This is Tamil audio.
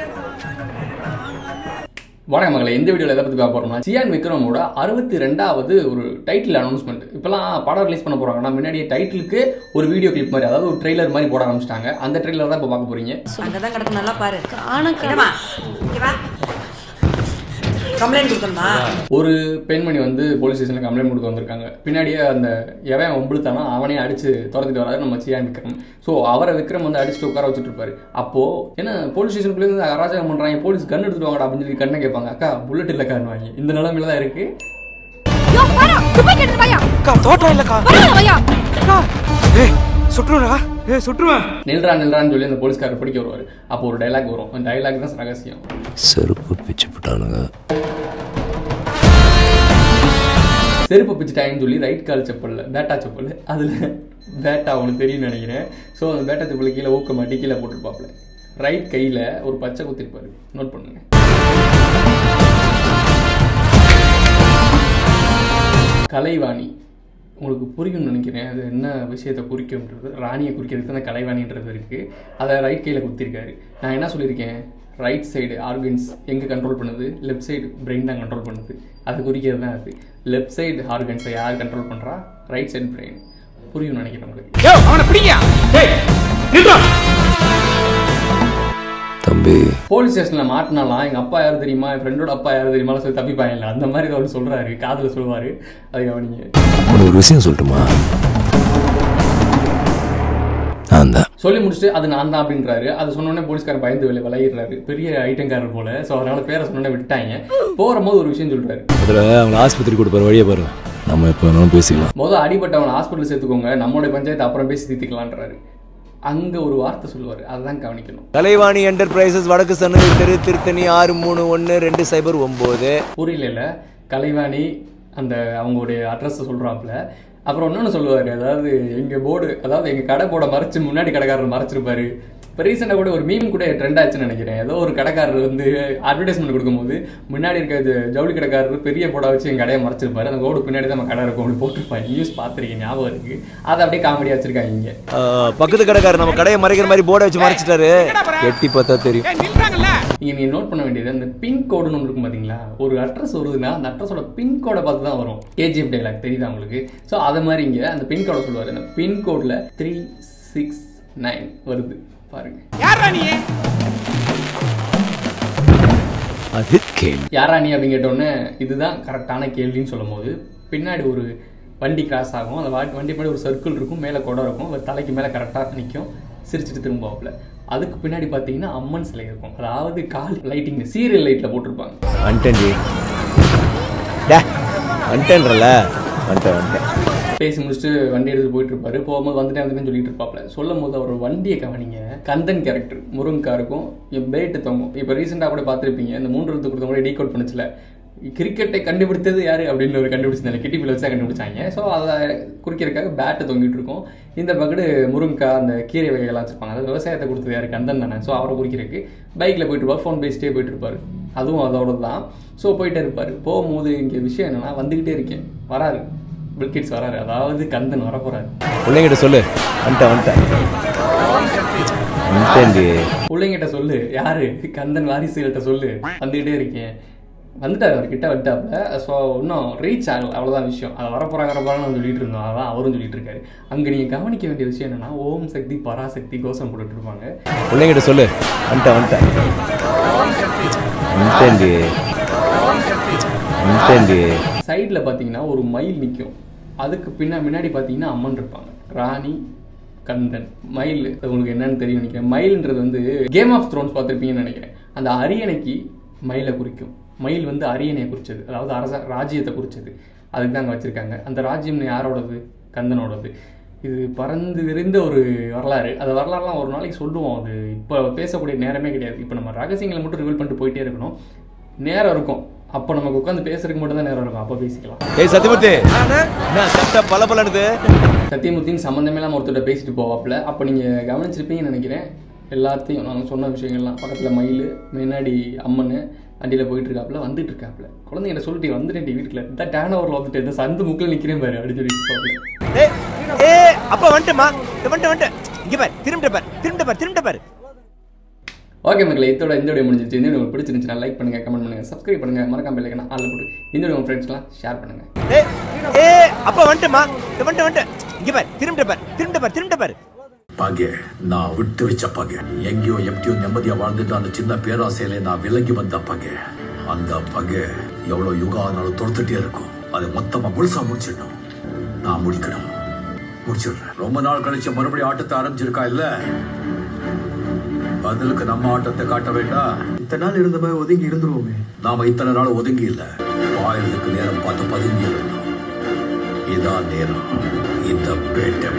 வணக்கம் மகளே இந்த வீடியோவில் எதை பற்றி பார்க்க போகிறோம்னா சியான் விக்ரமோட அறுபத்தி ரெண்டாவது ஒரு டைட்டில் அனௌன்ஸ்மெண்ட் இப்போலாம் படம் ரிலீஸ் பண்ண போகிறாங்கன்னா முன்னாடி டைட்டிலுக்கு ஒரு வீடியோ கிளிப் மாதிரி அதாவது ஒரு ட்ரெய்லர் மாதிரி போட ஆரம்பிச்சிட்டாங்க அந்த ட்ரெய்லர் தான் இப்போ பார்க்க போகிறீங்க அங்கதான் கிடக்கு நல்லா பாரு காணக்கா என்னம்மா இங்க வா கம்ப்ளைண்ட் கொடுக்கணுமா ஒரு பெண்மணி வந்து போலீஸ் ஸ்டேஷனில் கம்ப்ளைண்ட் கொடுக்க வந்திருக்காங்க பின்னாடியே அந்த எவன் ஒம்பளுத்தானோ அவனே அடிச்சு துரத்திட்டு வராரு நம்ம சியான் விக்ரம் ஸோ அவரை விக்ரம் வந்து அடிச்சுட்டு உட்கார வச்சுட்டு இருப்பாரு அப்போ என்ன போலீஸ் ஸ்டேஷனுக்குள்ளேருந்து அராஜகம் பண்ணுறாங்க போலீஸ் கன் எடுத்துட்டு வாங்கடா அப்படின்னு சொல்லி கண்ணை கேட்பாங்க அக்கா புல்லட் இல்லை கான்னு வாங்கி இந்த நிலைமையில தான் இருக்கு யோ பாரா துப்பாக்கி எடுத்து வாயா அக்கா தோட்டம் இல்லக்கா பரவாயில்ல வாயா அக்கா ஏய் சுற்றுறா ஏய் சுற்றுவேன் நில்றா நில்றான்னு சொல்லி அந்த போலீஸ்காரர் பிடிக்க வருவார் அப்போ ஒரு டைலாக் வரும் அந்த டைலாக் தான் ரகசியம் செருப்பு பிச்சு போட்டானுங்க செருப்பு பிச்சுட்டாங்கன்னு சொல்லி ரைட் கால் செப்பல்ல பேட்டா செப்பல் அதில் பேட்டா அவனுக்கு தெரியும்னு நினைக்கிறேன் ஸோ அந்த பேட்டா செப்பல் கீழே ஊக்க மாட்டி கீழே போட்டிருப்பாப்புல ரைட் கையில் ஒரு பச்சை குத்திருப்பாரு நோட் பண்ணுங்க கலைவாணி உங்களுக்கு புரியும்னு நினைக்கிறேன் அது என்ன விஷயத்தை குறிக்கும்ன்றது ராணியை குறிக்கிறதுக்கு அந்த கலைவாணின்றது இருக்குது அதை ரைட் கையில் குத்திருக்காரு நான் என்ன சொல்லியிருக்கேன் ரைட் சைடு ஆர்கன்ஸ் எங்கே கண்ட்ரோல் பண்ணுது லெஃப்ட் சைடு பிரெயின் தான் கண்ட்ரோல் பண்ணுது அது குறிக்கிறது தான் அது லெஃப்ட் சைடு ஆர்கன்ஸை யார் கண்ட்ரோல் பண்ணுறா ரைட் சைடு பிரெயின் புரியும்னு நினைக்கிறேன் உங்களுக்கு யோ அவனை பிடிங்க ஏய் நில்றா தம்பி போலீஸ் ஸ்டேஷனில் மாட்டினாலாம் எங்கள் அப்பா யார் தெரியுமா என் ஃப்ரெண்டோட அப்பா யார் தெரியுமா சொல்லி தப்பிப்பாங்க அந்த மாதிரி அவர் சொல்கிறாரு காதில் சொல்லுவார் அதை கவனிங்க உனக்கு ஒரு விஷயம் சொல்லட்டுமா நான் தான் சொல்லி முடிச்சுட்டு அது நான் தான் அப்படின்றாரு அது சொன்னோடனே போலீஸ்காரர் பயந்து வெளியே விளையிடுறாரு பெரிய ஐட்டங்காரர் போல ஸோ அதனால பேரை சொன்னோடனே விட்டாங்க போகும்போது ஒரு விஷயம் சொல்றாரு அதில் அவங்க ஆஸ்பத்திரி கொடுப்பாரு வழியை பாரு நம்ம எப்போ வேணாலும் பேசிக்கலாம் முதல் அடிபட்டவனை ஹாஸ்பிட்டல் சேர்த்துக்கோங்க நம்மளுடைய பஞ்சாயத்து அப்புறம் பேசி தீர்த்துக்கலான்றாரு அங்கே ஒரு வார்த்தை சொல்லுவார் அதுதான் கவனிக்கணும் கலைவாணி என்டர்பிரைசஸ் வடக்கு சன்னதி தெரு திருத்தணி ஆறு மூணு ஒன்று ரெண்டு சைபர் ஒம்பது புரியல கலைவாணி அந்த அவங்களுடைய அட்ரஸை சொல்கிறாப்புல அப்புறம் இன்னொன்று சொல்லுவார் அதாவது எங்கள் போர்டு அதாவது எங்கள் கடை போர்டை மறைச்சு முன்னாடி கடைக்காரர் மறைச்சிருப்பாரு இப்போ ரீசெண்டாக கூட ஒரு மீம் கூட ட்ரெண்ட் ஆச்சுன்னு நினைக்கிறேன் ஏதோ ஒரு கடைக்காரர் வந்து அட்வர்டைஸ்மெண்ட் கொடுக்கும்போது முன்னாடி இருக்க இது ஜவுளி கடைக்காரர் பெரிய போர்டை வச்சு எங்கள் கடையை மறைச்சிருப்பாரு அந்த போர்டு பின்னாடி தான் நம்ம கடை இருக்கும் அப்படி போட்டிருப்பாங்க நியூஸ் பார்த்துருக்கேன் ஞாபகம் இருக்குது அதை அப்படியே காமெடியாக வச்சிருக்காங்க இங்கே பக்கத்து கடைக்காரர் நம்ம கடையை மறைக்கிற மாதிரி போர்டை வச்சு மறைச்சிட்டாரு எட்டி பார்த்தா தெரியும் ஏய் நில்றாங்கல்ல இங்கே நீங்கள் நோட் பண்ண வேண்டியது அந்த பின் கோடுன்னு ஒன்று இருக்கும் பார்த்தீங்களா ஒரு அட்ரஸ் வருதுன்னா அந்த அட்ரஸோட பின் கோடை பார்த்து தான் வரும் கேஜிஎஃப் டைலாக் தெரியுதா உங்களுக்கு ஸோ அதை மாதிரி இங்கே அந்த பின் கோடை சொல்லுவார் அந்த பின் கோடில் த்ரீ சிக்ஸ் நைன் வருது பாருங்க யாரா நீ அது கேள்வி யாரா நீ அப்படின்னு கேட்டோடனே இதுதான் கரெக்டான கேள்வின்னு சொல்லும் போது பின்னாடி ஒரு வண்டி கிராஸ் ஆகும் அந்த வா- வண்டி பின்னாடி ஒரு சர்க்கிள் இருக்கும் மேலே குடம் இருக்கும் அவர் தலைக்கு மேலே கரெக்டாக நிற்கும் சிரிச்சிட்டு திரும்புவாப்புல அதுக்கு பின்னாடி பார்த்தீங்கன்னா அம்மன் சிலை இருக்கும் அதாவது கால் லைட்டிங் சீரியல் லைட்டில் போட்டிருப்பாங்க வந்துட்டேன்டி டே வந்துட்டேன்றல வந்துட்டேன் வந்துட்டேன் பேசி முடிச்சுட்டு வண்டி எடுத்து போயிட்டு இருப்பாரு போகும்போது வந்துட்டே வந்துட்டேன்னு சொல்லிட்டு இருப்பாப்ல சொல்லும் போது அவர் வண்டியை கவனிங்க கந்தன் கேரக்டர் முருங்கா இருக்கும் பேட்டு தொங்கும் இப்போ ரீசெண்டாக கூட பார்த்துருப்பீங்க இந்த மூன்று எழுத்து கொடுத்த கூட டீகோட் பண்ணுச்சுல கிரிக்கெட்டை கண்டுபிடித்தது யாரு அப்படின்னு ஒரு கண்டுபிடிச்சிருந்தாங்க கிட்டி பிள்ளை வச்சு தான் கண்டுபிடிச்சாங்க ஸோ அதை குறிக்கிறதுக்காக பேட்டு தொங்கிட்டு இருக்கும் இந்த பக்கெட்டு முருங்கா அந்த கீரை வகைகள்லாம் வச்சிருப்பாங்க அதாவது விவசாயத்தை கொடுத்தது யாரு கந்தன் தானே ஸோ அவரை குறிக்கிறதுக்கு பைக்கில் போயிட்டு இருப்பார் ஃபோன் பேசிட்டே போயிட்டு இருப்பாரு அதுவும் அதோட தான் ஸோ போயிட்டே இருப்பார் போகும்போது இங்கே விஷயம் என்னன்னா வந்துக்கிட்டே இருக்கேன் வராரு பில்கிட்ஸ் வராரு அதாவது கந்தன் வரப்போறாரு பிள்ளைங்கிட்ட சொல்லு வந்துட்டேன் வந்துட்டேன் வந்துட்டேன்டி பிள்ளைங்கிட்ட சொல்லு யாரு கந்தன் வாரிசுகள்கிட்ட சொல்லு வந்துக்கிட்டே இருக்கேன் வந்துட்டார் அவர் கிட்ட வந்துட்டாப்புல ஸோ இன்னும் ரீச் ஆகல அவ்வளோதான் விஷயம் அதை வரப்போறாங்க வரப்போறாங்கன்னு சொல்லிட்டு இருந்தோம் அதான் அவரும் சொல்லிட்டு இருக்காரு அங்கே நீங்கள் கவனிக்க வேண்டிய விஷயம் என்னன்னா ஓம் சக்தி பராசக்தி கோஷம் போட்டுட்டு இருப்பாங்க பிள்ளைங்கிட்ட சொல்லு வந்துட்டேன் வந்துட்டேன் வந்துட்டேன்டி வந்துட்டேன்டி சைடில் பார்த்தீங்கன்னா ஒரு மயில் நிற்கும் அதுக்கு பின்னா முன்னாடி பார்த்தீங்கன்னா அம்மன் இருப்பாங்க ராணி கந்தன் மயில் அது உங்களுக்கு என்னன்னு தெரியும் நினைக்கிறேன் மயில்ன்றது வந்து கேம் ஆஃப் த்ரோன்ஸ் பார்த்துருப்பீங்கன்னு நினைக்கிறேன் அந்த அரியணைக்கு மயிலை குறிக்கும் மயில் வந்து அரியணையை குறிச்சது அதாவது அரச ராஜ்யத்தை குறிச்சது அதுக்கு தான் அங்கே வச்சுருக்காங்க அந்த ராஜ்யம் யாரோடது கந்தனோடது இது பறந்து விரிந்த ஒரு வரலாறு அந்த வரலாறுலாம் ஒரு நாளைக்கு சொல்லுவோம் அது இப்போ பேசக்கூடிய நேரமே கிடையாது இப்போ நம்ம ரகசியங்களை மட்டும் ரிவீல் பண்ணிட்டு போயிட்டே இருக்கணும் நேரம் இருக்கும் அப்போ நமக்கு உட்காந்து பேசுறதுக்கு மட்டும் தான் நேரம் இருக்கும் அப்போ பேசிக்கலாம் ஏய் சத்தியமூர்த்தி என்ன சட்டை பல பலனுது சத்தியமூர்த்தின்னு சம்மந்தமே இல்லாமல் ஒருத்தர்கிட்ட பேசிட்டு போவாப்புல அப்போ நீங்கள் கவனிச்சிருப்பீங்கன்னு நினைக்கிறேன் எல்லாத்தையும் நாங்கள் சொன்ன விஷயங்கள்லாம் பக்கத்தில் மயில் முன்னாடி அம்மன் வண்டியில் போயிட்டு இருக்காப்புல வந்துட்டு இருக்காப்புல குழந்தைங்கிட்ட சொல்லிட்டு வந்துட்டேன் வீட்டில் இந்த டேன் ஓவரில் வந்துட்டு இந்த சந்து முக்கில் நிற்கிறேன் பாரு அப்படின்னு சொல்லிட்டு இருப்பாப்புல. ஏய் ஏய் அப்பா வந்துட்டேம்மா வந்துட்டு வந்துட்டு இங்க பாரு திரும்பிட்ட பாரு திரும்பிட்ட பாரு திரும்பிட்ட பாரு ஓகே மக்களே இதோட இந்த வீடியோ முடிஞ்சிருச்சு இந்த வீடியோ உங்களுக்கு பிடிச்சிருந்துச்சுன்னா லைக் பண்ணுங்க கமெண்ட் பண்ணுங்க சப்ஸ்கிரைப் பண்ணுங்க மறக்காம பெல் ஐக்கனை ஆல்ல போட்டு இந்த வீடியோ உங்க ஃப்ரெண்ட்ஸ்லாம் ஷேர் பண்ணுங்க ஏய் ஏ அப்பா வந்துட்டேம்மா இது வந்துட்டு வந்துட்டேன் இங்க பாரு திரும்பிட்ட பாரு திரும்பிட்ட பாரு திரும்பிட்ட பாரு பகை நான் விட்டு வச்ச பகை எங்கேயோ எப்படியோ நிம்மதியா வாழ்ந்துட்டு அந்த சின்ன பேராசையில நான் விலகி வந்த பகை அந்த பகை எவ்வளவு யுகம் ஆனாலும் தொடுத்துட்டே இருக்கும் அதை மொத்தமா முழுசா முடிச்சிடணும் நான் முடிக்கணும் முடிச்சிடுறேன் ரொம்ப நாள் கழிச்சு மறுபடியும் ஆட்டத்தை ஆரம்பிச்சிருக்கா இல்ல பதிலுக்கு நம்ம ஆட்டத்தை காட்ட வேண்டாம் இத்தனை நாள் இருந்த மாதிரி ஒதுங்கி இருந்துருவோமே நாம இத்தனை நாள் ஒதுங்கி இல்ல பாயறதுக்கு நேரம் பார்த்து பதுங்கி இருந்தோம் இதான் நேரம் இந்த பேட்டை